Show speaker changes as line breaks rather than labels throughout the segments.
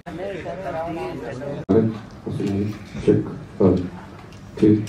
Check. One, two.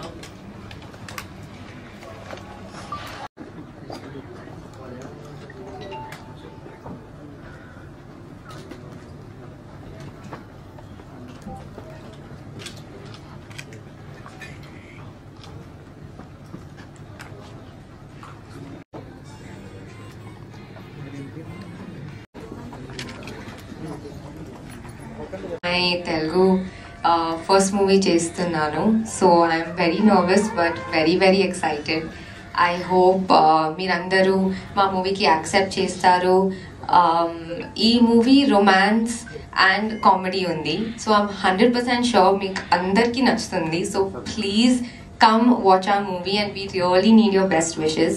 My Telugu first movie చేస్తున్నాను so I'm very nervous but very very excited I hope మీరందరూ మా మూవీకి accept చేస్తారు Um, ఈ మూవీ రొమాన్స్ అండ్ కామెడీ ఉంది so I'm hundred percent sure మీకు అందరికీ నచ్చుతుంది so please come watch a movie and we really need your best wishes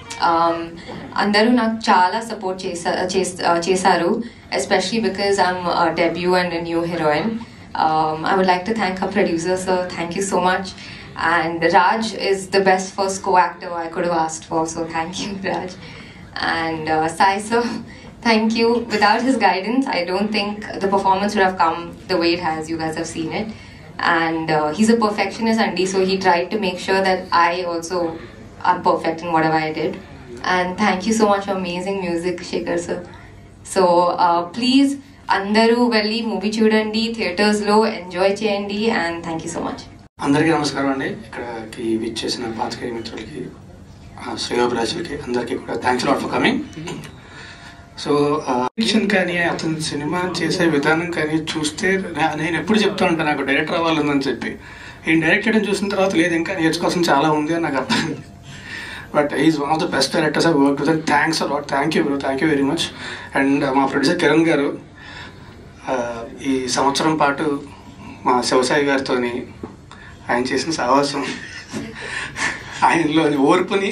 అందరూ నాకు చాలా సపోర్ట్ చేసా చేస్- uh, చేశారు especially because I'm debut and new heroine I would like to thank uh producer sir thank you so much and Raj is the best first co actor I could ask for so thank you Raj and uh, Sai sir, thank you. Without his guidance, I don't think the performance would have come the way it has. You guys have seen it, and uh, he's a perfectionist, Andy. So he tried to make sure that I also am perfect in whatever I did. And thank you so much for amazing music, Shekhar sir. So uh, please, అందరూ వెళ్ళి movie చూడండి థియేటర్స్లో enjoy చేయండి and thank you so much
అందరికీ నమస్కారం అండి ఇక్కడికి విచ్చేసిన పాత్రికేయ మిత్రులకి ఆ, శ్రేయోభిలాషులకి అందరికీ కూడా thanks lot for coming so fiction కానీ అతని సినిమా చేసే విధానం కానీ చూస్తే నా- నేను ఎప్పుడు చెప్తా ఉంటాను నాకు డైరెక్టర్ అవ్వాలని చెప్పి ఈ డైరెక్ట్ చేయడం చూసిన తర్వాత లేదు ఇంకా నేర్చుకోవాల్సిన చాలా ఉంది అని నాకు అర్థం but is one of the best directors I work with thanks a lot thank you bro thank you very much and మా ప్రొడ్యూసర్ కిరణ్ గారు ఆ, ఈ సంవత్సరం పాటు మా శివసాయి గారితోని ఆయన చేసిన సాహసం ఆయనలోని ఓర్పుని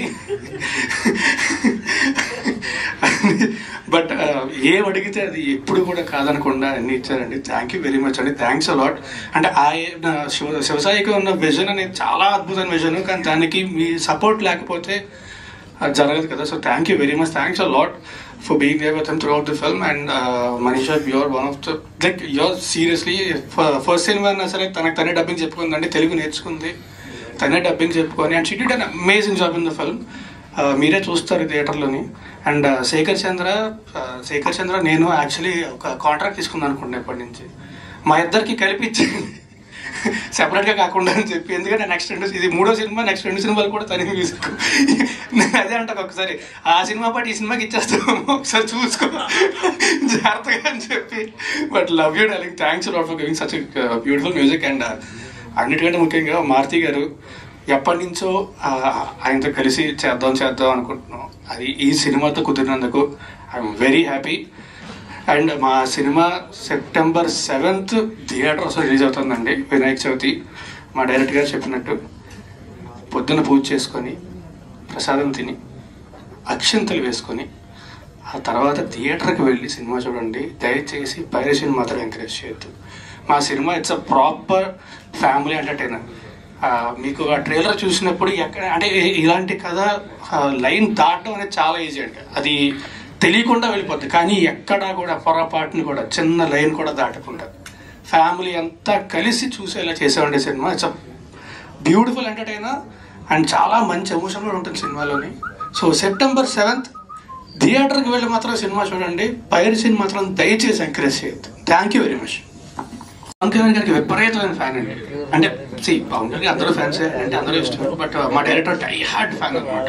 బట్ ఏం అడిగితే అది ఎప్పుడు కూడా కాదనకుండా అన్ని ఇచ్చారండి థ్యాంక్ యూ వెరీ మచ్ అండి థ్యాంక్స్ అలాట్ అంటే ఆయన శివ శివసాయికి ఉన్న విజన్ అనేది చాలా అద్భుతమైన విజన్ కానీ దానికి మీ సపోర్ట్ లేకపోతే అది జరగదు కదా so thank you very much thanks a lot for being there with throughout the film and Manisha you're one of the like you're seriously first సినిమా అయినా సరే తనకు తనే డబ్బింగ్ చెప్పుకుందండి తెలుగు నేర్చుకుంది తనే డబ్బింగ్ చెప్పుకొని and she did an amazing job in the film మీరే చూస్తారు థియేటర్లోని అండ్ శేఖర్ చంద్ర uh, శేఖర్ చంద్ర నేను యాక్చువల్లీ ఒక కాంట్రాక్ట్ తీసుకుందాం అనుకుంటున్నాను ఇప్పటి నుంచి మా ఇద్దరికి కలిపి ఇచ్చింది సెపరేట్గా కాకుండా అని చెప్పి ఎందుకంటే నెక్స్ట్ రెండు ఇది మూడో సినిమా నెక్స్ట్ రెండు సినిమాలు కూడా తనే మ్యూజిక్ నేను అదే అంటాను ఒకసారి ఆ సినిమా పాటు ఈ సినిమాకి ఇచ్చేస్తాము ఒకసారి చూసుకో జాగ్రత్తగా అని చెప్పి but love you darling thanks lot for giving such beautiful music and అన్నిటికంటే ముఖ్యంగా మారుతి గారు ఎప్పటి నుంచో ఆ, ఆయనతో కలిసి చేద్దాం చేద్దాం అనుకుంటున్నాం అది ఈ సినిమాతో కుదిరినందుకు ఐఎమ్ వెరీ హ్యాపీ అండ్ మా సినిమా సెప్టెంబర్ సెవెంత్ థియేటర్స్ రిలీజ్ అవుతుందండి వినాయక చవితి మా డైరెక్టర్ గారు చెప్పినట్టు పొద్దున పూజ చేసుకొని ప్రసాదం తిని అక్షంతలు వేసుకొని ఆ తర్వాత థియేటర్కి వెళ్ళి సినిమా చూడండి దయచేసి పైరసీని మాత్రం ఎంకరేజ్ చేయొద్దు మా సినిమా it's a proper family entertainer మీకు ఆ ట్రైలర్ చూసినప్పుడు ఎక్కడ అంటే ఇ- ఇలాంటి కథ లైన్ దాటడం అనేది చాలా ఈజీ అండి అది తెలియకుండా వెళ్ళిపోద్ది కానీ ఎక్కడా కూడా పొరపాటుని కూడా చిన్న లైన్ కూడా దాటకుండా ఫ్యామిలీ అంతా కలిసి చూసేలా చేసేవండి సినిమా it's a beautiful entertainer and చాలా మంచి ఎమోషన్ కూడా ఉంటుంది సినిమాలోని సో సెప్టెంబర్ సెవెంత్ థియేటర్కి వెళ్ళి మాత్రం సినిమా చూడండి పైరసీని మాత్రం దయచేసి ఎంకరేజ్ చేయొద్దు thank you very much Pawan Kalyan గారికి విపరీతమైన ఫ్యాన్ అండి అంటే సి పవన్ కళ్యాణ్ అందరూ ఫ్యాన్స్ అంటే అందరూ ఇష్టం బట్ మా డైరెక్టర్ డై హార్ట్ ఫ్యాన్ అనమాట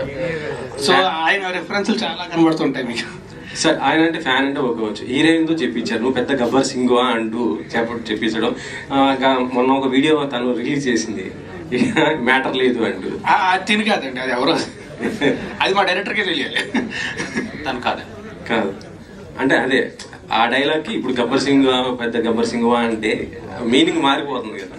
సో ఆయన రెఫరెన్స్లు చాలా కనబడుతుంటాయి మీకు
సార్ ఆయన అంటే ఫ్యాన్ అంటే ఒప్పుకోవచ్చు హీరోయిన్ తో చెప్పించారు నువ్వు పెద్ద గబ్బర్ సింగ్ అంటూ చెప్ప చెప్పించడం ఆ, ఇంకా మొన్న ఒక వీడియో తను రిలీజ్ చేసింది మ్యాటర్ లేదు అంటూ
ఆ, అది తిని కాదండి అది ఎవరో అది మా డైరెక్టర్కే తెలియాలి తను కాదు
కాదు అంటే అదే ఆ డైలాగ్ కి ఇప్పుడు గబ్బర్ సింగ్ పెద్ద గబ్బర్ సింగ్ అంటే మీనింగ్ మారిపోతుంది కదా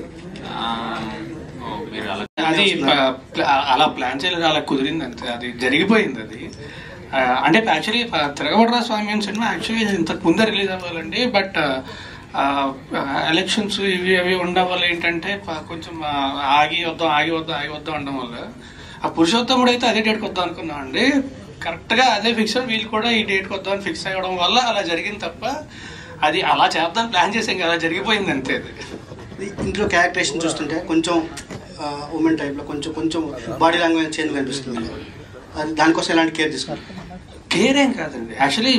అది ప- ప్ల- అలా ప్లాన్ చేయలేదు అలా కుదిరింది అంతే అది జరిగిపోయింది అది ఆ, అంటే యాక్చువల్లీ తిరగబడరా స్వామి అని సినిమా యాక్చువల్లీ ఇంతకు ముందే రిలీజ్ అవ్వాలండి బట్ ఎలక్షన్స్ ఇవి అవి ఉండడం వల్ల ఏంటంటే ప- కొంచెం ఆ, ఆగి వద్దాం ఆగి వద్దాం ఆగి వద్దాం అనడం వల్ల ఆ పురుషోత్తముడు అయితే అదే డేట్కి వద్దాం అనుకున్నాం అండి కరెక్ట్గా అదే ఫిక్స్ వీళ్ళు కూడా ఈ డేట్కి వద్దాం అని ఫిక్స్ అవ్వడం వల్ల అలా జరిగింది తప్ప అది అలా చేద్దాం ప్లాన్ చేసాం కదా జరిగిపోయింది అంతే అది
ఇంట్లో క్యారెక్టరేషన్ చూస్తుంటే కొంచెం ఉమెన్ టైప్లో కొంచెం కొంచెం బాడీ లాంగ్వేజ్ చేంజ్ కనిపిస్తుంది అది దానికోసం ఎలాంటి కేర్ తీసుకుంటారు
కేర్ ఏం కాదండి యాక్చువల్లీ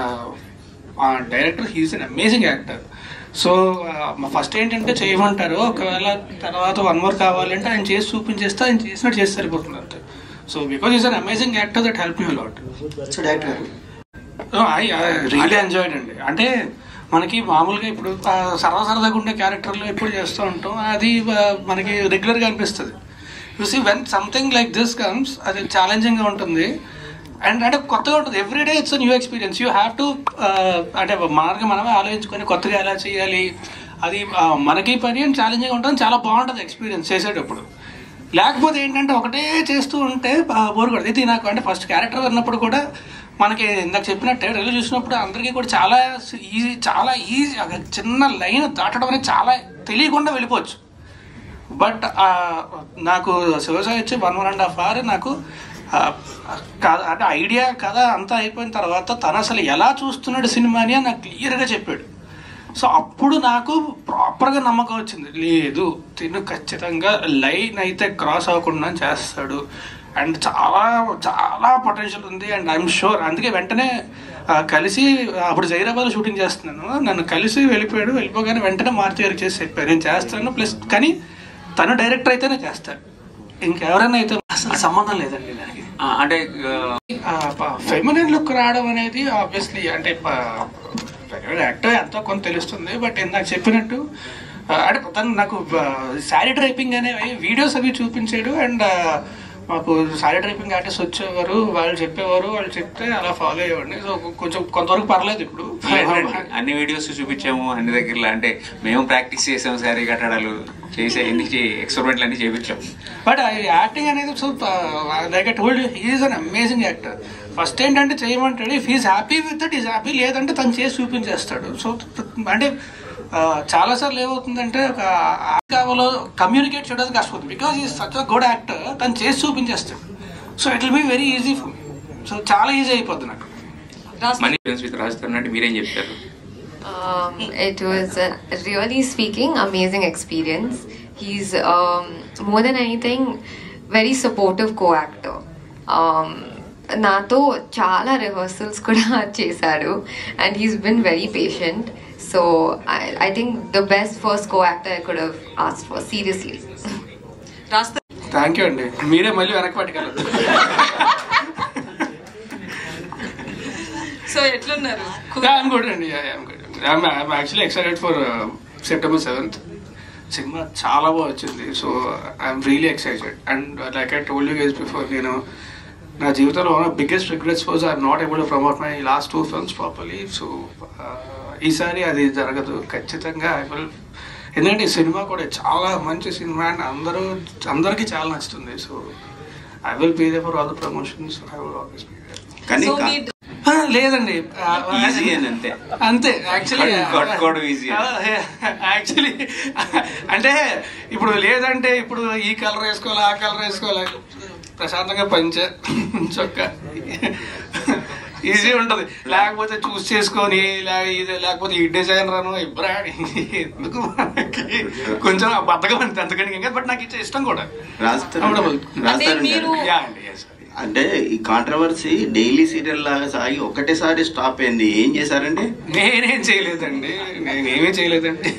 ఆ director he's an amazing actor so first ఏంటంటే చేయమంటారు ఒకవేళ తర్వాత వన్ మోర్ కావాలంటే ఆయన చేసి చూపించేస్తే ఆయన చేసినట్టు చేసి సరిపోతుంది అంతే so because is an amazing actor that help you lot
so director garu
I really enjoyed అండి అంటే మనకి మామూలుగా ఇప్పుడు ఆ, సరదా సరదాగా ఉండే క్యారెక్టర్లు ఎప్పుడు చేస్తూ ఉంటాం అది ఆ, మనకి రెగ్యులర్గా అనిపిస్తుంది you see when something like this comes అది ఛాలెంజింగ్గా ఉంటుంది అండ్ అంటే కొత్తగా ఉంటుంది every day it's new experience you have to అంటే మనకి మనమే ఆలోచించుకొని కొత్తగా ఎలా చేయాలి అది ఆ, మనకి పని అని ఛాలెంజింగ్ ఉంటుంది చాలా బాగుంటుంది ఎక్స్పీరియన్స్ చేసేటప్పుడు లేకపోతే ఏంటంటే ఒకటే చేస్తూ ఉంటే బోర్ కొడుతుంది ఇది నాకు అంటే ఫస్ట్ క్యారెక్టర్ ఉన్నప్పుడు కూడా మనకి ఇందాక చెప్పినట్టే రిలీజ్ చూసినప్పుడు అందరికీ కూడా చాలా ఈజీ చాలా ఈజీ చిన్న లైన్ దాటడం అనేది చాలా తెలియకుండా వెళ్ళిపోవచ్చు బట్ నాకు శివసాయి వచ్చి one one and half hour నాకు ఆ, కథ అంటే ఐడియా కథ అంతా అయిపోయిన తర్వాత తను అసలు ఎలా చూస్తున్నాడు సినిమాని అని నాకు క్లియర్గా చెప్పాడు సో అప్పుడు నాకు ప్రాపర్గా నమ్మకం వచ్చింది లేదు తిను ఖచ్చితంగా లైన్ అయితే క్రాస్ అవ్వకుండా చేస్తాడు అండ్ చాలా చాలా పొటెన్షియల్ ఉంది అండ్ ఐఎమ్ షూర్ అందుకే వెంటనే ఆ, కలిసి అప్పుడు జైరాబాద్ షూటింగ్ చేస్తున్నాను నన్ను కలిసి వెళ్ళిపోయాడు వెళ్ళిపోగానే వెంటనే మారుతి గారికి చేసి చెప్పారు నేను చేస్తాను ప్లస్ కానీ తను డైరెక్టర్ అయితేనే చేస్తాడు ఇంకెవరైనా అయితే అసలు సంబంధం లేదండి దానికి
ఆ, అంటే ఆ,
ఫెమినిన్ లుక్ రావడం అనేది ఆబ్వియస్లీ అంటే యాక్టర్ ఎంతో కొంత తెలుస్తుంది బట్ ఇందాక చెప్పినట్టు ఆ, అంటే తను నాకు శారీ డ్రైపింగ్ అనేవి వీడియోస్ అవి చూపించాడు అండ్ మాకు శారీ డ్రైపింగ్ ఆర్టిస్ట్ వచ్చేవారు వాళ్ళు చెప్పేవారు వాళ్ళు చెప్తే అలా ఫాలో అయ్యేవాడిని సో కొంచెం కొంతవరకు పర్లేదు ఇప్పుడు
లేదండి, అన్ని వీడియోస్ చూపించాము అన్ని దగ్గరలో అంటే మేము ప్రాక్టీస్ చేసాము శారీ కట్టడాలు చేసే ఎన్ని ఎక్స్పెరిమెంట్లు అన్ని చేయించాము
బట్ యాక్టింగ్ అనేది so like I told is an amazing actor first ఏంటంటే చేయమంటాడు if is happy with that is happy లేదంటే తను చేసి చూపించేస్తాడు సో అంటే చాలా సార్లు ఏమవుతుందంటే ఒక కావాలో కమ్యూనికేట్ చేయడానికి కష్టపోతుంది because is such a good actor తను చేసి చూపించేస్తాడు so it will be very easy for so చాలా ఈజీ అయిపోద్ది నాకు
మనీ విత్ రాజస్థాన్ అంటే మీరేం చెప్తారు
Um, it was a really speaking amazing experience. He's um, more than anything very supportive co-actor. Um, నాతో చాలా రిహర్సల్స్ కూడా చేశాడు and he's been very patient so I think the best first co actor I could ask for seriously
thank you అండి మీరే మళ్ళీ వెనక్కి పట్టుకెళ్ళదు
సో ఎట్లున్నారు
Yeah, I'm good, and yeah, yeah, I'm good. I'm, I'm actually excited for uh, September 7th. సినిమా చాలా బాగా వచ్చింది so I'm really excited and like I told you guys before నేను నా జీవితంలో one of biggest regrets was I'm not able to promote my last two films properly so ఈసారి అది జరగదు ఖచ్చితంగా ఐ విల్ ఎందుకంటే ఈ సినిమా కూడా చాలా మంచి సినిమా అండ్ అందరూ అందరికీ చాలా నచ్చుతుంది so I will pay they for all the promotions I will always pay
కానీ
సో
కా-
మీ
ఆ, లేదండి ఆ,
Easy అని అంతే.
అంతే యాక్చువల్లీ
కట్- కట్టుకోవడం easy అని.
యాక్చువల్లీ అంటే ఇప్పుడు లేదంటే ఇప్పుడు ఈ కలర్ వేసుకోవాలి ఆ కలర్ వేసుకోవాలి ప్రశాంతంగా పంచ చొక్క ఈజీ ఉంటది లేకపోతే చూస్ చేసుకొని లే- ఇది లేకపోతే ఈ డిజైన్ రాను ఇబ్రా ఎందుకు మనకి కొంచెం బద్దగా అంతే అంతకని ఇంకా బట్ నాకు ఇచ్చే ఇష్టం కూడా
రాజస్థాన్
అవును.
రాజస్థాన్
మీరు-
యా అండి yes.
అంటే ఈ కాంట్రవర్సీ డైలీ సీరియల్ లాగా సాగి ఒకటేసారి స్టాప్ అయింది ఏం చేశారండి
నేనేం చేయలేదండి నేనేమీ చేయలేదండి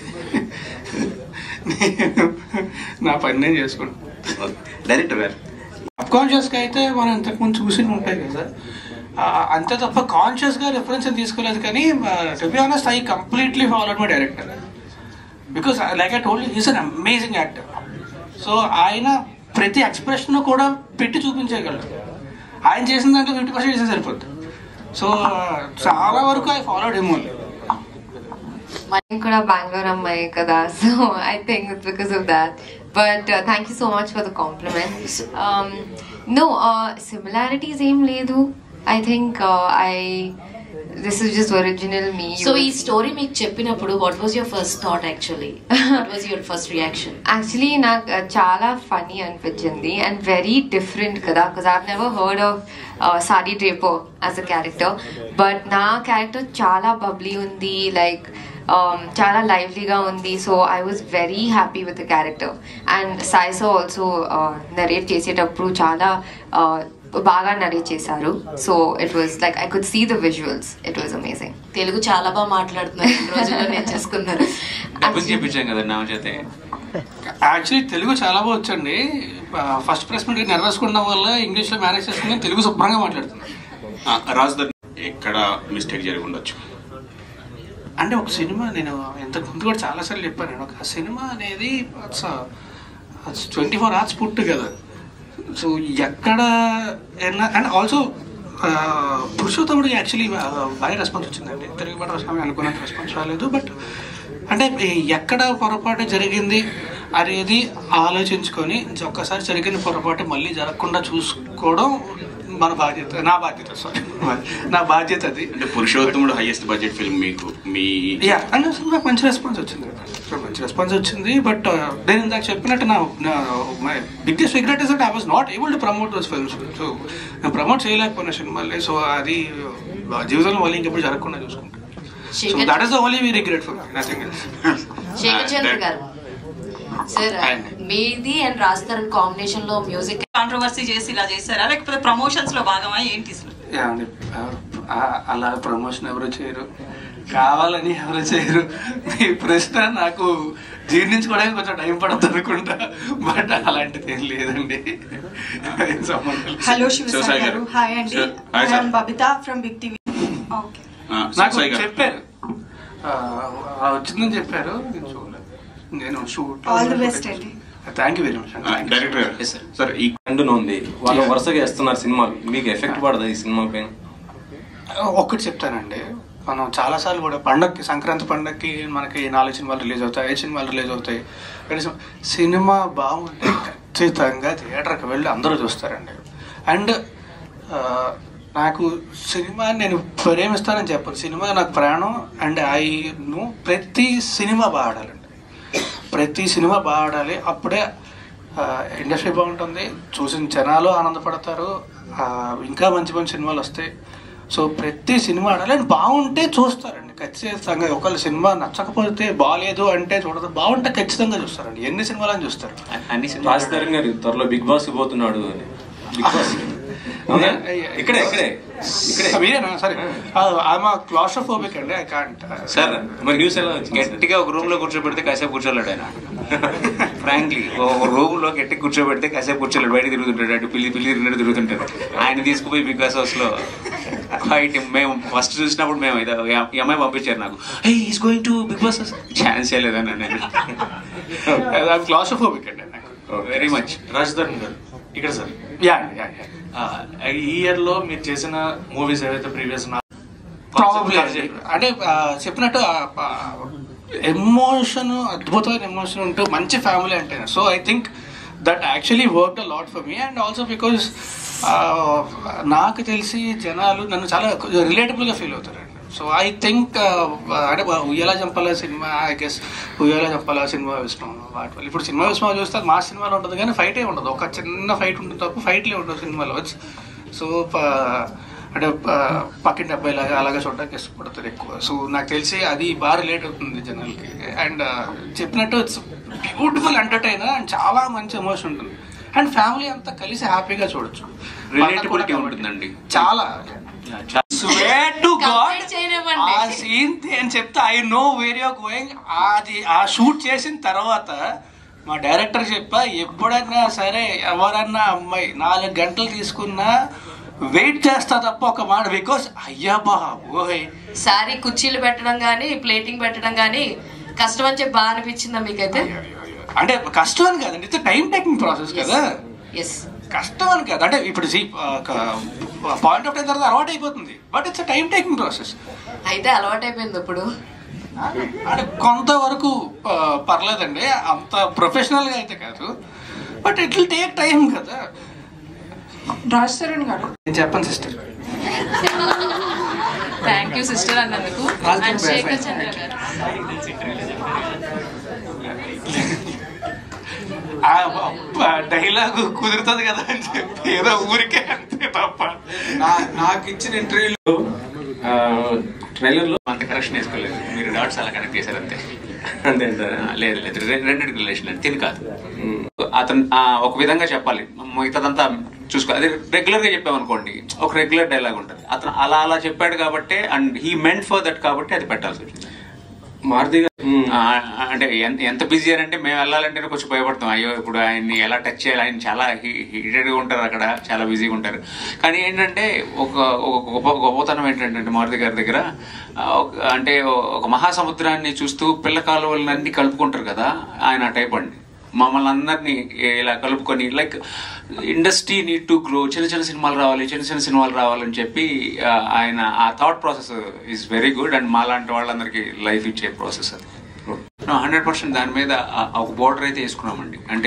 నేను నా పని నేను చేసుకుంటాను
డైరెక్టర్ గారు
కాన్షియస్ గా అయితే మనం ఇంతకుముందు చూసి ఉంటాయి కదా ఆ, అంతే తప్ప కాన్షియస్ గా రిఫరెన్స్ తీసుకోలేదు కానీ to be honest I completely followed my director because like I told is an amazing actor so ఆయన ప్రతి ఎక్స్ప్రెషన్ కూడా పెట్టి చూపించగలరు ఆయన చేసిన దాంట్లో ఫిఫ్టీ పర్సెంట్ చేసే సరిపోద్ది సో చాలా వరకు ఐ ఫాలోడ్ హిమ్ ఓన్లీ
నేను కూడా బెంగళూరు అమ్మాయి కదా so I think it's because of that but thank you so much for the compliment no similarities ఏం లేదు I think I this is just original me.
So ఈ story మీకు చెప్పినప్పుడు what was your first thought actually what was your first reaction
actually నాకు uh, చాలా funny అనిపించింది and very different కదా because I never heard of sorry డ్రేపో as a character but నా character చాలా బబ్లీ ఉంది లైక్ చాలా లైవ్లీగా ఉంది so I was very happy with the character and సాయిసో ఆల్సో నరేట్ చేసేటప్పుడు చాలా uh, బాగా నరేట్ చేశారు so it was like I could see the visuals it was amazing
Telugu చాలా బాగా మాట్లాడుతున్నారు ఈ రోజుల్లో నేర్చేసుకున్నారు
డబ్బులు చెప్పించాం కదా నా చేత
యాక్చువల్లీ తెలుగు చాలా బాగా వచ్చండి ఫస్ట్ ప్రెస్ మీట్ నర్వస్ ఉండడం వల్ల ఇంగ్లీష్లో మేనేజ్ చేసుకుని తెలుగు శుభ్రంగా మాట్లాడుతున్నాను
రాజు ఎక్కడ మిస్టేక్ జరిగి ఉండొచ్చు
అంటే ఒక సినిమా నేను ఇంతకు ముందు కూడా చాలాసార్లు చెప్పాను నేను ఒక సినిమా అనేది ట్వంటీ ఫోర్ అవర్స్ పుట్టు కదా సో ఎక్కడ అండ్ ఆల్సో పురుషోత్తముడు యాక్చువల్లీ బాగా రెస్పాన్స్ వచ్చిందండి తెలుగు పాట వస్తామని అనుకున్నంత రెస్పాన్స్ రాలేదు బట్ అంటే ఎక్కడ పొరపాటు జరిగింది అనేది ఆలోచించుకొని ఒక్కసారి జరిగిన పొరపాటు మళ్ళీ జరగకుండా చూసుకోవడం మన బాధ్యత నా బాధ్యత సారీ నా బాధ్యత అది
అంటే పురుషోత్తముడు హైయెస్ట్ బడ్జెట్ ఫిల్మ్ మీకు మీ
యా అండ్ అసలు నాకు మంచి రెస్పాన్స్ వచ్చింది సో మంచి రెస్పాన్స్ వచ్చింది బట్ నేను ఇందాక చెప్పినట్టు నా my biggest regret is that I was not able to promote those films so నేను ప్రమోట్ చేయలేకపోయినా సినిమాలే సో అది uh, జీవితంలో మళ్ళీ ఇంకెప్పుడు జరగకుండా చూసుకుంటాను so
Shekar
that is the only we regret for nothing else
Shekar Chandra garu sir
Hi.
మీది అండ్ రాజ్ తరుణ్ కాంబినేషన్ లో మ్యూజిక్
కాంట్రవర్సీ చేసి ఇలా చేస్తారా లేకపోతే ప్రమోషన్స్ లో భాగమా ఏంటి అసలు
యా అండి ఆ- అలా ప్రమోషన్ ఎవరు చేయరు కావాలని ఎవరు చేయరు మీ ప్రశ్న నాకు జీర్ణించుకోవడానికి కొంచెం టైం పడుతుంది అనుకుంటా బట్ అలాంటిది ఏం లేదండి ఏం సంబంధం లేదు.
హలో
శివసాయి
శివసాయి
గారు.
గారు హాయ్ అండి
Sure. Hi, sir.
I'm Babitha from big TV okay
ఆ,
నాకు
శివసాయి గారు.
చెప్పారు ఆ, అలా వచ్చిందని చెప్పారు నేను చూడలేదు నేను షూట్
All the best అండి.
థ్యాంక్ యూ వెరీ మచ్
ఆ, డైరెక్టర్ గారు సార్ ఈ
అండ్ ఉంది వాళ్ళు వరుసగా వేస్తున్నారు సినిమాలు మీకు ఎఫెక్ట్ పడదా ఈ సినిమా పైన
ఒక్కటి చెప్తానండి మనం చాలాసార్లు కూడా పండగకి సంక్రాంతి పండగకి మనకి నాలుగు సినిమాలు రిలీజ్ అవుతాయి ఐదు సినిమాలు రిలీజ్ అవుతాయి కనీసం సినిమా బాగుంటే ఖచ్చితంగా థియేటర్కి వెళ్ళి అందరూ చూస్తారండి అండ్ నాకు సినిమా నేను ప్రేమిస్తానని చెప్పను సినిమా నాకు ప్రాణం అండ్ ఐను ప్రతి సినిమా బాగా ఆడాలండి ప్రతి సినిమా బాగా ఆడాలి అప్పుడే ఇండస్ట్రీ బాగుంటుంది చూసిన జనాలు ఆనందపడతారు ఆ, ఇంకా మంచి మంచి సినిమాలు వస్తాయి సో ప్రతి సినిమా ఆడాలి అండ్ బాగుంటే చూస్తారండి ఖచ్చితంగా ఒకళ్ళు సినిమా నచ్చకపోతే బాగాలేదు అంటే చూడదు బాగుంటే ఖచ్చితంగా చూస్తారండి ఎన్ని సినిమాలని చూస్తారు
అన్ని
రాజ్ తరుణ్ గారు త్వరలో బిగ్ బాస్ పోతున్నాడు అని బిగ్ బాస్ అవునా? ఇక్కడే ఇక్కడే ఇక్కడే
మీరేనా సరే ఐఎమ్ క్లాస్ట్రోఫోబిక్ అండి ఐ కాంట్
సార్
మరి న్యూస్ ఎలా వచ్చింది
గట్టిగా ఒక రూమ్ లో కూర్చోబెడితే కాసేపు కూర్చోలేడు ఆయన ఫ్రాంక్లీ ఒక రూమ్ లో గట్టి కూర్చోబెడితే కాసేపు కూర్చోలేడు బయట తిరుగుతుంటాడు అటు పిల్లి పిల్లి తిరిగినట్టు తిరుగుతుంటాడు ఆయన తీసుకుపోయి బిగ్ బాస్ హౌస్ లో ఫైట్ మేము ఫస్ట్ చూసినప్పుడు మేము ఇది ఈ అమ్మాయి పంపించారు నాకు hey is going to big boss chance లేదన్నా నేను
ఐఎమ్ క్లాస్ట్రోఫోబిక్ అండి నాకు
వెరీ మచ్
రాజ్ తరుణ్ గారు ఇక్కడ సార్
యా యా యా
ఆ, ఈ ఇయర్ లో మీరు చేసిన మూవీస్ ఏవైతే ప్రీవియస్
ప్రాబబ్లీ అంటే ఆ, చెప్పినట్టు ఎమోషన్ అద్భుతమైన ఎమోషన్ ఉంటూ మంచి ఫ్యామిలీ అంటే so I think that actually work a lot for me and also because నాకు తెలిసి జనాలు నన్ను చాలా రిలేటబుల్గా ఫీల్ అవుతారండి సో ఐ థింక్ అంటే ఉయ్యాల చంపాల సినిమా ఐ గెస్ ఉయ్యాల చంపాల సినిమా విష్ణు వాటి వల్ల ఇప్పుడు సినిమా విష్ణు చూస్తే మా సినిమాలో ఉంటుంది కానీ ఫైటే ఉండదు ఒక చిన్న ఫైట్ ఉంటుంది తప్ప ఫైట్లే ఉండదు సినిమాలో సో అంటే ప- పక్కింటి అబ్బాయి లాగా అలాగే చూడడానికి ఇష్టపడతారు ఎక్కువ సో నాకు తెలిసి అది బాగా రిలేట్ అవుతుంది జనాలకి అండ్ చెప్పినట్టు ఇట్స్ బ్యూటిఫుల్ ఎంటర్టైనర్ అండ్ చాలా మంచి ఎమోషన్ ఉంటుంది అండ్ ఫ్యామిలీ అంతా కలిసి హ్యాపీగా చూడొచ్చు
Relatability ఉంటుందండి.
చాలా స్వేర్ టు గాడ్
Complete చేయనివ్వండి.
ఆ సీన్ నేను చెప్తే I know where you're going అది ఆ షూట్ చేసిన తర్వాత మా డైరెక్టర్ చెప్పా ఎప్పుడన్నా సరే ఎవరన్నా అమ్మాయి నాలుగు గంటలు తీసుకున్నా వెయిట్ చేస్తా తప్ప ఒక మాట బికాస్ అయ్యా బాబోయ్
సారీ కుర్చీలు పెట్టడం గానీ ప్లేటింగ్ పెట్టడం గానీ కష్టం అని చెప్పి బాగా అనిపించిందా మీకైతే
అంటే కష్టం అని కాదండి ఇట్స్ టైం టేకింగ్ ప్రాసెస్ కదా
ఎస్
కష్టం అని కాదు అంటే ఇప్పుడు పాయింట్ ఆఫ్ టైం తర్వాత అలవాటు అయిపోతుంది but it's time taking process
అయితే అలవాటైపోయింది ఇప్పుడు
అంటే కొంతవరకు ఆ, పర్లేదండి అంత ప్రొఫెషనల్ గా అయితే కాదు but it will take time కదా
రాజ్ తరుణ్ గారు
నేను చెప్పను సిస్టర్
థ్యాంక్ యూ సిస్టర్ అన్నందుకు అండ్ శేఖర్ చంద్ర గారు
డైలాగ్ కుదురుతుంది కదా అని చెప్పి ఏదో ఊరికే అంతే తప్ప
నాకు ఇచ్చిన ఇంటర్వ్యూలో
ట్రైలర్ లో
అంత కరెక్షన్ వేసుకోలేదు మీరు డాట్స్ అలా కనెక్ట్ చేశారు అంతే
అంతే అంటారా
లేదు లేదు రె- రెండింటికి రిలేషన్ అండి తిని కాదు అతను ఆ, ఒక విధంగా చెప్పాలి మిగతాదంతా చూసుకో అదే రెగ్యులర్ గా చెప్పామనుకోండి ఒక రెగ్యులర్ డైలాగ్ ఉంటుంది అతను అలా అలా చెప్పాడు కాబట్టి and he meant for that కాబట్టి అది పెట్టాల్సి వచ్చింది
మారుతి గారు
ఆ, అంటే ఎంత ఎంత బిజీ అంటే మేము వెళ్ళాలంటే కొంచెం భయపడతాం అయ్యో ఇప్పుడు ఆయన్ని ఎలా టచ్ చేయాలి ఆయన చాలా హీటెడ్ గా ఉంటారు అక్కడ చాలా బిజీగా ఉంటారు కానీ ఏంటంటే ఒక ఒక గొప్ప గొప్పతనం ఏంటంటే మారుతి గారి దగ్గర ఆ, ఒక- అంటే ఒక మహాసముద్రాన్ని చూస్తూ పిల్ల కాలువలన్నీ కలుపుకుంటారు కదా ఆయన ఆ టైప్ అండి మమ్మల్ని అందరినీ ఇలా కలుపుకొని like industry need to grow చిన్న చిన్న సినిమాలు రావాలి చిన్న చిన్న సినిమాలు రావాలని చెప్పి ఆ, ఆయన ఆ thought process is very good and మాలాంటి వాళ్ళందరికీ లైఫ్ ఇచ్చే ప్రాసెస్ అది హండ్రెడ్ పర్సెంట్ దాని మీద ఆ- ఆ ఒక బోర్డర్ అయితే వేసుకున్నామండి అంటే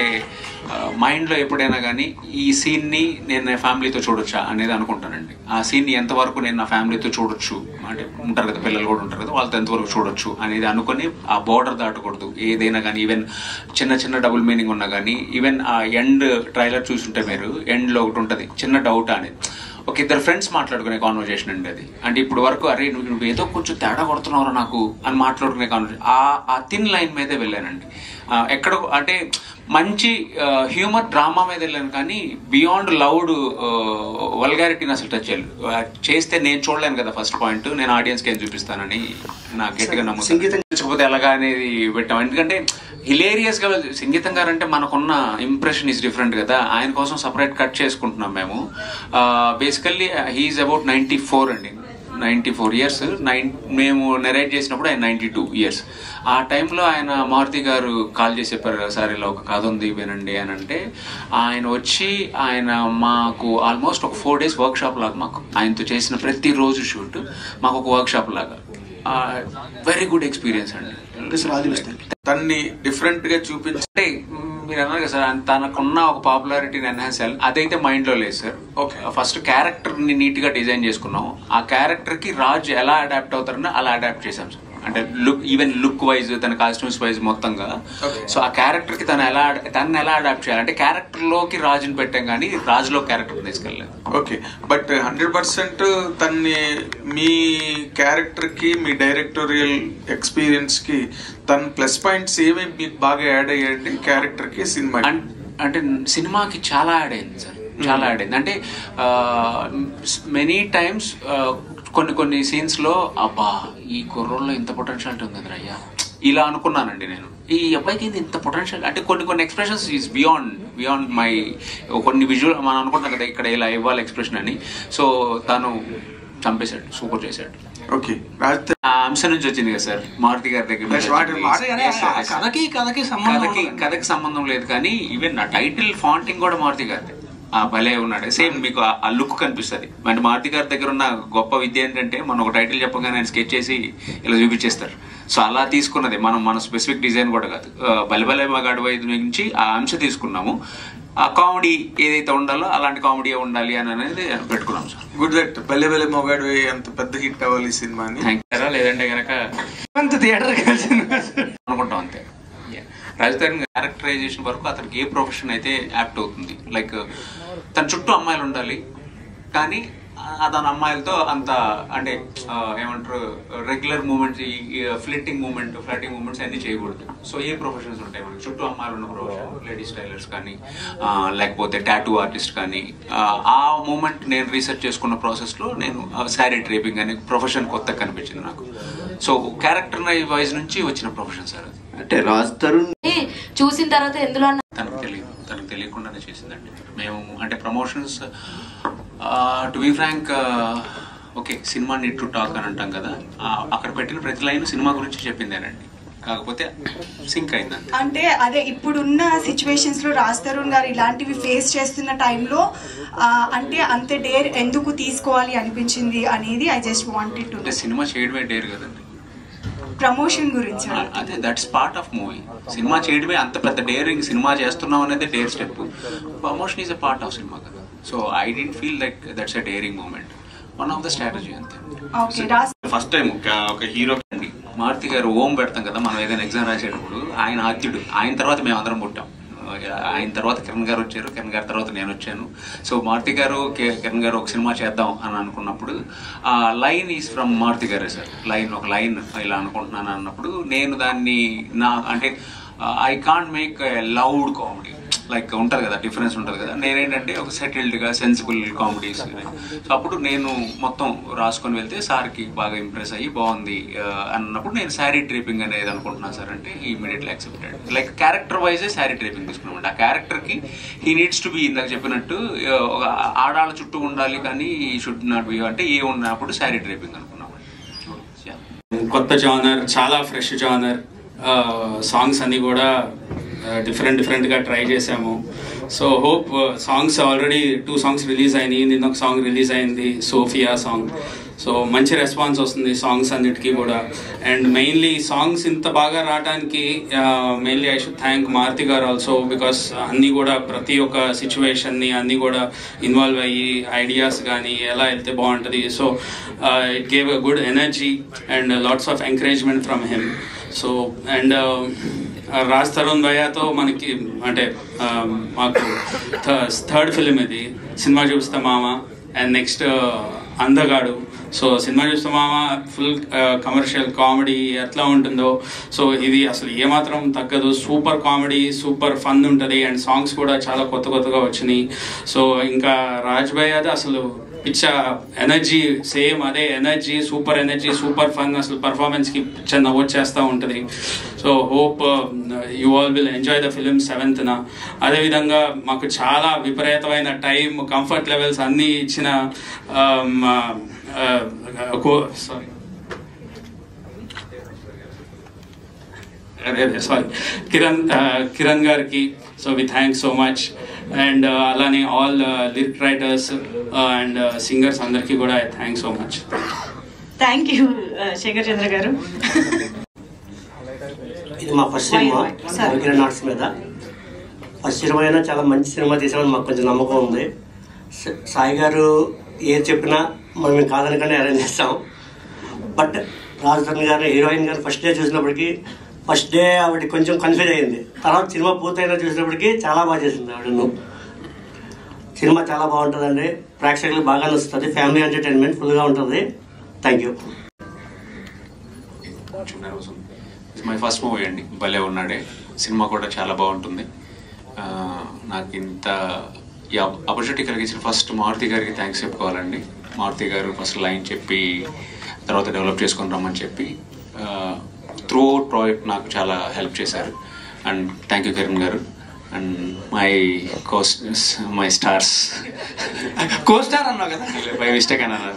మైండ్ లో ఎప్పుడైనా కానీ ఈ సీన్ ని నేను నా ఫ్యామిలీతో చూడొచ్చా అనేది అనుకుంటానండి ఆ సీన్ ని ఎంతవరకు నేను నా ఫ్యామిలీతో చూడొచ్చు అంటే ఉంటారు కదా పిల్లలు కూడా ఉంటారు కదా వాళ్ళతో ఎంతవరకు చూడొచ్చు అనేది అనుకొని ఆ బోర్డర్ దాటకూడదు ఏదైనా కానీ ఈవెన్ చిన్న చిన్న డబుల్ మీనింగ్ ఉన్నా కానీ ఈవెన్ ఆ ఎండ్ ట్రైలర్ చూస్తుంటే మీరు ఎండ్ లో ఒకటి ఉంటుంది చిన్న డౌట్ అనేది ఒక ఇద్దరు ఫ్రెండ్స్ మాట్లాడుకునే కాన్వర్జేషన్ అండి అది అంటే ఇప్పుడు వరకు అరే నువ్వు నువ్వు ఏదో కొంచెం తేడా కొడుతున్నావు నాకు అని మాట్లాడుకునే కాన్వర్జేషన్ ఆ ఆ థిన్ లైన్ మీదే వెళ్ళానండి ఆ, ఎక్కడ అంటే మంచి హ్యూమర్ డ్రామా మీద వెళ్ళాను కానీ బియాండ్ లౌడ్ వల్గారిటీని అసలు టచ్ చేయలేదు ఆ, చేస్తే నేను చూడలేను కదా ఫస్ట్ పాయింట్ నేను ఆడియన్స్కి ఏం చూపిస్తానని నాకు గట్టిగా నమ్ముతాను
సంగీతం
లేకపోతే ఎలాగా అనేది పెట్టాం ఎందుకంటే హిలేరియస్ గా సంగీతం గారు అంటే మనకున్న ఇంప్రెషన్ ఇస్ డిఫరెంట్ కదా ఆయన కోసం సపరేట్ కట్ చేసుకుంటున్నాం మేము basically he's about ninety four అండి నైన్టీ ఫోర్ ఇయర్స్ నైన్ మేము నెరేట్ చేసినప్పుడు ఆయన నైన్టీ టూ ఇయర్స్ ఆ టైంలో ఆయన మారుతి గారు కాల్ చేసి చెప్పారు కదా సార్ ఇలా ఒక కథ ఉంది వినండి అని అంటే ఆయన వచ్చి ఆయన మాకు ఆల్మోస్ట్ ఒక ఫోర్ డేస్ వర్క్ షాప్ లాగా మాకు ఆయనతో చేసిన ప్రతి రోజు షూట్ మాకు ఒక వర్క్ షాప్ లాగా వెరీ గుడ్ ఎక్స్పీరియన్స్ అండి
తన్ని డిఫరెంట్ గా చూపించి
అంటే మ్, మీరు అన్నారు కదా సార్ తనకున్న ఒక పాపులారిటీని ఎన్హాన్స్ చేయాలి అదైతే మైండ్ లో లేదు సార్ ఓకే ఫస్ట్ క్యారెక్టర్ ని నీట్ గా డిజైన్ చేసుకున్నాం ఆ క్యారెక్టర్ కి రాజ్ ఎలా అడాప్ట్ అవుతారని అలా అడాప్ట్ చేసాం సార్ అంటే లుక్ ఈవెన్ లుక్ వైజ్ తన కాస్ట్యూమ్స్ వైజ్ మొత్తంగా సో ఆ క్యారెక్టర్ కి తను ఎలా తను ఎలా అడాప్ట్ చేయాలి అంటే క్యారెక్టర్ లోకి రాజుని పెట్టాం కానీ రాజులో క్యారెక్టర్ తీసుకెళ్ళలేదు
ఓకే బట్ హండ్రెడ్ పర్సెంట్ తన్ని మీ క్యారెక్టర్ కి మీ డైరెక్టోరియల్ ఎక్స్పీరియన్స్ కి తన ప్లస్ పాయింట్స్ ఏమి మీకు బాగా యాడ్ అయ్యాయండి క్యారెక్టర్ కి సినిమా
అంటే సినిమాకి చాలా యాడ్ అయింది సార్ చాలా యాడ్ అయింది అంటే మెనీ టైమ్స్ కొన్ని కొన్ని సీన్స్ లో అబ్బా ఈ కుర్రోల్లో ఇంత పొటెన్షియాలిటీ ఉంది కదరా అయ్యా ఇలా అనుకున్నానండి నేను ఈ అబ్బాయికి ఏంది ఇంత పొటెన్షియల్ అంటే కొన్ని కొన్ని expressions is beyond beyond my కొన్ని విజువల్ మనం అనుకుంటాం కదా ఇక్కడ ఇలా ఇవ్వాలి ఎక్స్ప్రెషన్ అని సో తను చంపేశాడు సూపర్ చేశాడు
ఓకే
ఆ అంశం నుంచి వచ్చింది కదా సార్ మారుతి గారి దగ్గర నుంచి
వాటి-
వచ్చింది.
వాటి- కానీ
Yes,
ఆ
yes.
కథకి కథకి సంబంధం
కథకి
ఉండదు.
కథకి సంబంధం లేదు కానీ ఈవెన్ నా టైటిల్ ఫాంటింగ్ కూడా మారుతి గారి ఆ భలే ఉన్నాడు సేమ్ మీకు ఆ- ఆ లుక్ కనిపిస్తుంది అంటే మారుతి గారి దగ్గర ఉన్న గొప్ప విద్య ఏంటంటే మనం ఒక టైటిల్ చెప్పగానే ఆయన స్కెచ్ చేసి ఇలా చూపించేస్తారు సో అలా తీసుకున్నది మనం మన స్పెసిఫిక్ డిజైన్ కూడా కాదు ఆ, బలిబలే మగాడు వైద్య నుంచి ఆ అంశం తీసుకున్నాము ఆ కామెడీ ఏదైతే ఉండాలో అలాంటి కామెడీ ఉండాలి అని అనేది పెట్టుకున్నాం సార్
గుడ్ దట్ బల్లె బల్లె మొగాడు అంత పెద్ద హిట్ అవ్వాలి ఈ సినిమాని
థ్యాంక్ యూ లేదంటే కనుక
థియేటర్
అనుకుంటాం అంతే రాజధాని క్యారెక్టరైజేషన్ వరకు అతనికి ఏ ప్రొఫెషన్ అయితే యాప్ట్ అవుతుంది లైక్ తన చుట్టూ అమ్మాయిలు ఉండాలి కానీ ఆ తన అమ్మాయిలతో అంత అంటే ఆ, ఏమంటారు రెగ్యులర్ మూమెంట్స్ ఈ ఫ్లిట్టింగ్ మూమెంట్ ఫ్లటింగ్ మూమెంట్స్ అన్ని చేయకూడదు సో ఏ ప్రొఫెషన్స్ ఉంటాయి మనకి చుట్టూ అమ్మాయిలు ఉన్న ప్రొఫెషన్ లేడీస్ టైలర్స్ కానీ ఆ, లేకపోతే టాటూ ఆర్టిస్ట్ కానీ ఆ, ఆ మూమెంట్ నేను రీసెర్చ్ చేసుకున్న ప్రాసెస్లో నేను శారీ డ్రేపింగ్ అనే ప్రొఫెషన్ కొత్తగా కనిపించింది నాకు సో క్యారెక్టర్ వైజ్ నుంచి వచ్చిన ప్రొఫెషన్ సార్ అది
అంటే రాజ్ తరుణ్
చూసిన తర్వాత ఎందులో అన్న-
తనకు తెలియదు తనకు తెలియకుండానే చేసిందండి మేము అంటే promotions to be frank okay సినిమా నీట్ టు టాక్ అని అంటాం కదా ఆ, అక్కడ పెట్టిన ప్రతి లైన్ సినిమా గురించి చెప్పిందేనండి కాకపోతే సింక్ అయిందండి
అంటే అదే ఇప్పుడున్న సిచ్యువేషన్స్ లో రాజ్ తరుణ్ గారు ఇలాంటివి ఫేస్ చేస్తున్న టైంలో అంటే అంత డేర్ ఎందుకు తీసుకోవాలి అనిపించింది అనేది ఐ జస్ట్ వాంటెడ్ టు
అంటే సినిమా చేయడమే డేర్ కదండి
ప్రమోషన్ గురించి
ఆ, అదే దట్స్ పార్ట్ ఆఫ్ మూవీ సినిమా చేయడమే అంత పెద్ద డేరింగ్ సినిమా చేస్తున్నాం అనేది dare step promotion is a part of సినిమా కదా so I didn't feel like that's a daring moment one of the strategy అంతే
ఓకే రాస్
ఫస్ట్ టైం ఒక హీరో అండి మారుతి గారు ఓం పెడతాం కదా మనం ఏదైనా ఎగ్జామ్ రాసేటప్పుడు ఆయన ఆద్యుడు ఆయన తర్వాత మేము అందరం పుట్టాం ఆయన తర్వాత కిరణ్ గారు వచ్చారు కిరణ్ గారి తర్వాత నేను వచ్చాను సో మారుతి గారు కి- కిరణ్ గారు ఒక సినిమా చేద్దాం అని అనుకున్నప్పుడు ఆ లైన్ ఈజ్ ఫ్రమ్ మారుతి గారే సార్ లైన్ ఒక లైన్ ఇలా అనుకుంటున్నాను అన్నప్పుడు నేను దాన్ని నా అంటే I can't make loud comedy like ఉంటుంది కదా డిఫరెన్స్ ఉంటుంది కదా నేనేంటంటే ఒక సెటిల్డ్గా సెన్సిబుల్ కామెడీస్ సో అప్పుడు నేను మొత్తం రాసుకొని వెళ్తే సార్కి బాగా ఇంప్రెస్ అయ్యి బాగుంది ఆ, అన్నప్పుడు నేను శారీ డ్రేపింగ్ అనేది అనుకుంటున్నాను సార్ అంటే ఇమీడియట్లీ యాక్సెప్టెడ్ లైక్ క్యారెక్టర్ వైజే శారీ డ్రేపింగ్ తీసుకున్నామండి ఆ క్యారెక్టర్కి హీ నీడ్స్ టు బి ఇందాక చెప్పినట్టు ఆ, ఒక ఆడాళ్ళ చుట్టూ ఉండాలి కానీ షుడ్ నాట్ బి అంటే ఏ ఉన్నప్పుడు శారీ డ్రేపింగ్ అనుకున్నాం
కొత్త జానర్ చాలా ఫ్రెష్ జానర్ సాంగ్స్ అన్నీ కూడా డిఫరెంట్ డిఫరెంట్గా ట్రై చేసాము so hope songs already two songs release అయినాయి నిన్న ఒక సాంగ్ రిలీజ్ అయింది సోఫియా సాంగ్ సో మంచి రెస్పాన్స్ వస్తుంది సాంగ్స్ అన్నిటికీ కూడా అండ్ మెయిన్లీ సాంగ్స్ ఇంత బాగా రావడానికి mainly I should thank Maruthi గారు ఆల్సో బికాస్ అన్నీ కూడా ప్రతి ఒక్క సిచ్యువేషన్ని అన్నీ కూడా ఇన్వాల్వ్ అయ్యి ఐడియాస్ కానీ ఎలా వెళ్తే బాగుంటుంది so it gave a good energy and lots of encouragement from him so and Raj Tarun భయ్యాతో మనకి అంటే uh, మాకు థర్డ్ ఫిలిం ఇది సినిమా చూపిస్తా మామ అండ్ నెక్స్ట్ అందగాడు సో సినిమా చూస్తే మామ ఫుల్ కమర్షియల్ కామెడీ ఎట్లా ఉంటుందో సో ఇది అసలు ఏమాత్రం తగ్గదు సూపర్ కామెడీ సూపర్ ఫన్ ఉంటుంది అండ్ సాంగ్స్ కూడా చాలా కొత్త కొత్తగా వచ్చినాయి సో ఇంకా రాజ్ భయ్ అది అసలు పిచ్చ ఎనర్జీ సేమ్ అదే energy super energy super fun అసలు పర్ఫార్మెన్స్కి పిచ్చ నవ్వొచ్చేస్తూ ఉంటుంది so hope you all will enjoy the film సెవెంత్న అదేవిధంగా మాకు చాలా విపరీతమైన టైం కంఫర్ట్ లెవెల్స్ అన్నీ ఇచ్చిన సారీ అదే అదే సారీ కిరణ్ కిరణ్ గారికి so we thanks so much and అలానే all lyric writers and singers అందరికీ కూడా thanks so much
thank you Shekhar Chandra గారు
ఇది మా ఫస్ట్ సినిమా
Sorry.
కిరణ్ ఆర్ట్స్ మీద ఫస్ట్ సినిమా అయినా చాలా మంచి సినిమా తీసామని మాకు కొంచెం నమ్మకం ఉంది స- సాయి గారు ఏది చెప్పినా మనం మేము కాదనకుండా అరేంజ్ చేస్తాం బట్ రాజధాని గారు హీరోయిన్ గారు ఫస్ట్ డే చూసినప్పటికీ ఫస్ట్ డే ఆవిడ కొంచెం కన్ఫ్యూజ్ అయ్యింది తర్వాత సినిమా పూర్తయినా చూసినప్పటికీ చాలా బాగా చేసింది ఆవిడను సినిమా చాలా బాగుంటుందండి ప్రేక్షకులకు బాగా నచ్చుతుంది ఫ్యామిలీ ఎంటర్టైన్మెంట్ ఫుల్గా ఉంటుంది thank you
my first movie అండి భలే ఉన్నాడే సినిమా కూడా చాలా బాగుంటుంది ఆ, నాకు ఇంత ఈ ఆపర్చునిటీ కలిగించిన ఫస్ట్ మారుతి గారికి థ్యాంక్స్ చెప్పుకోవాలండి మారుతి గారు ఫస్ట్ లైన్ చెప్పి తర్వాత డెవలప్ చేసుకొని రమ్మని చెప్పి త్రూ అవుట్ ప్రాజెక్ట్ నాకు చాలా హెల్ప్ చేశారు అండ్ థ్యాంక్ యూ కిరణ్ గారు and my co my stars
costar అన్నావు కదా
బై మిస్టేక్ అన్నాను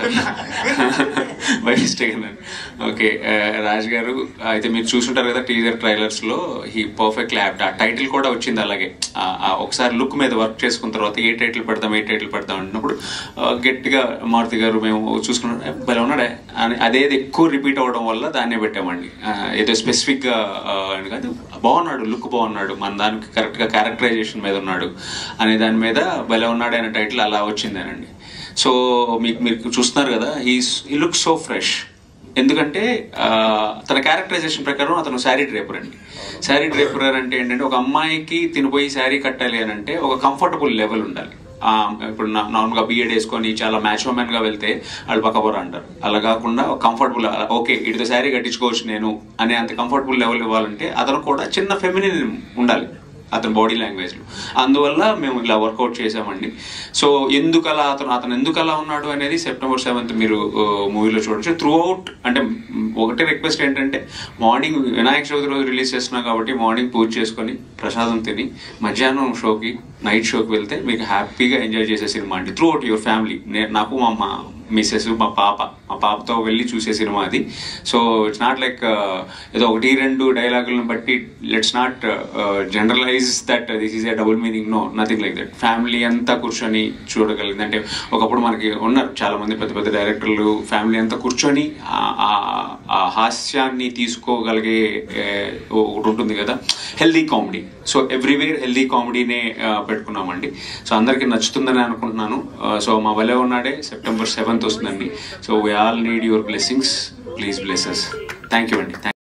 బై మిస్టేక్ అన్నాను ఓకే రాజ్ గారు అయితే మీరు చూసుంటారు కదా టీజర్ ట్రైలర్స్ లో ఈ పర్ఫెక్ట్ ల్యాబ్ ఆ టైటిల్ కూడా వచ్చింది అలాగే ఆ, ఆ ఒకసారి లుక్ మీద వర్క్ చేసుకున్న తర్వాత ఏ టైటిల్ పెడతాం ఏ టైటిల్ పెడతాం అన్నప్పుడు ఆ, గట్టిగా మారుతి గారు మేము చూసుకున్నాం "ఏ, భలే ఉన్నాడే అని అదేది ఎక్కువ రిపీట్ అవ్వడం వల్ల దాన్నే పెట్టామండి ఆ, ఏదో స్పెసిఫిక్ గా ఆ, అని కాదు బాగున్నాడు లుక్ బాగున్నాడు మన దానికి కరెక్ట్ గా క్యారెక్టరైజేషన్ మీద ఉన్నాడు అనే దాని మీద భలే ఉన్నాడు అనే టైటిల్ అలా వచ్చిందేనండి సో మీకు మీరు చూస్తున్నారు కదా ఈ ఈ లుక్ సో ఫ్రెష్ ఎందుకంటే ఆ, తన క్యారెక్టరైజేషన్ ప్రకారం అతను శారీ డ్రేపర్ అండి శారీ డ్రేపర్ అంటే ఏంటంటే ఒక అమ్మాయికి తినిపోయి శారీ కట్టాలి అని అంటే ఒక కంఫర్టబుల్ లెవెల్ ఉండాలి ఆ, ఇప్పుడు నార్మల్గా బిఎడ్ వేసుకొని చాలా మ్యాచ్ ఉమెన్ గా వెళ్తే వాళ్ళు పక్కబోర అంటారు అలా కాకుండా కంఫర్టబుల్ ఓకే ఇటుతో శారీ కట్టించుకోవచ్చు నేను అనే అంత కంఫర్టబుల్ లెవెల్ ఇవ్వాలంటే అతను కూడా చిన్న ఫెమినిన్ ఉండాలి అతని బాడీ లాంగ్వేజ్ లో అందువల్ల మేము ఇలా వర్కౌట్ చేసామండి సో ఎందుకు అలా అతను అతను ఎందుకు అలా ఉన్నాడు అనేది సెప్టెంబర్ సెవెంత్ మీరు మూవీలో చూడొచ్చు త్రూ అవుట్ అంటే మ్, ఒకటే రిక్వెస్ట్ ఏంటంటే మార్నింగ్ వినాయక చవితి రోజు రిలీజ్ చేస్తున్నాం కాబట్టి మార్నింగ్ పూజ చేసుకొని ప్రసాదం తిని మధ్యాహ్నం షోకి నైట్ షోకి వెళ్తే మీకు హ్యాపీగా ఎంజాయ్ చేసే సినిమా అండి త్రూ అవుట్ యువర్ ఫ్యామిలీ నేను నాకు మా మా మిస్సెస్ మా పాప మా పాపతో వెళ్ళి చూసే సినిమా అది సో ఇట్స్ నాట్ లైక్ ఏదో ఒకటి రెండు డైలాగులను బట్టి let's not generalize that this is a double meaning no nothing like that family అంతా కూర్చొని చూడగలిగింది అంటే ఒకప్పుడు మనకి ఉన్నారు చాలా మంది పెద్ద పెద్ద డైరెక్టర్లు ఫ్యామిలీ అంతా కూర్చొని ఆ- ఆ- ఆ హాస్యాన్ని తీసుకోగలిగే ఏ, ఒకటి ఉంటుంది కదా healthy comedy so everywhere healthy కామెడీనే పెట్టుకున్నామండి సో అందరికీ నచ్చుతుందని అనుకుంటున్నాను సో మా భలే ఉన్నాడే సెప్టెంబర్ సెవెంత్ వస్తుందండి so we all need your blessings please blesses thank you అండి